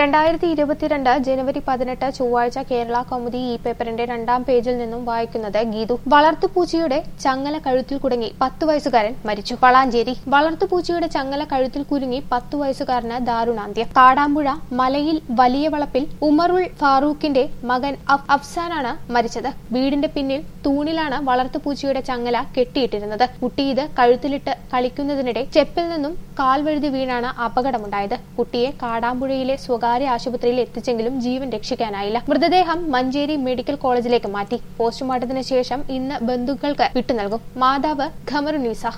രണ്ടായിരത്തി ഇരുപത്തിരണ്ട് ജനുവരി പതിനെട്ട് ചൊവ്വാഴ്ച കേരള കൗമുദി ഈ പേപ്പറിന്റെ രണ്ടാം പേജിൽ നിന്നും വായിക്കുന്നത് ഗീതു വളർത്തുപൂച്ചയുടെ ചങ്ങല കഴുത്തിൽ കുടുങ്ങി പത്ത് വയസ്സുകാരൻ മരിച്ചു വളാഞ്ചേരി വളർത്തുപൂച്ചയുടെ ചങ്ങല കഴുത്തിൽ കുരുങ്ങി പത്തു വയസ്സുകാരന് ദാരുണാന്ത്യം കാടാമ്പുഴ മലയിൽ വലിയ വളപ്പിൽ ഉമറുൾ ഫാറൂഖിന്റെ മകൻ അഫ് അഫ്സാനാണ് മരിച്ചത് വീടിന്റെ പിന്നിൽ തൂണിലാണ് വളർത്തുപൂച്ചയുടെ ചങ്ങല കെട്ടിയിട്ടിരുന്നത് കുട്ടി ഇത് കഴുത്തിലിട്ട് കളിക്കുന്നതിനിടെ ചെപ്പിൽ നിന്നും കാൽ വഴുതി വീണാണ് അപകടമുണ്ടായത് കുട്ടിയെ കാടാമ്പുഴയിലെ സ്വകാര്യ ആശുപത്രിയിൽ എത്തിച്ചെങ്കിലും ജീവൻ രക്ഷിക്കാനായില്ല മൃതദേഹം മഞ്ചേരി മെഡിക്കൽ കോളേജിലേക്ക് മാറ്റി പോസ്റ്റ്മോർട്ടത്തിന് ശേഷം ഇന്ന് ബന്ധുക്കൾക്ക് വിട്ടു നൽകും മാതാവ് ഖമറുന്നീസ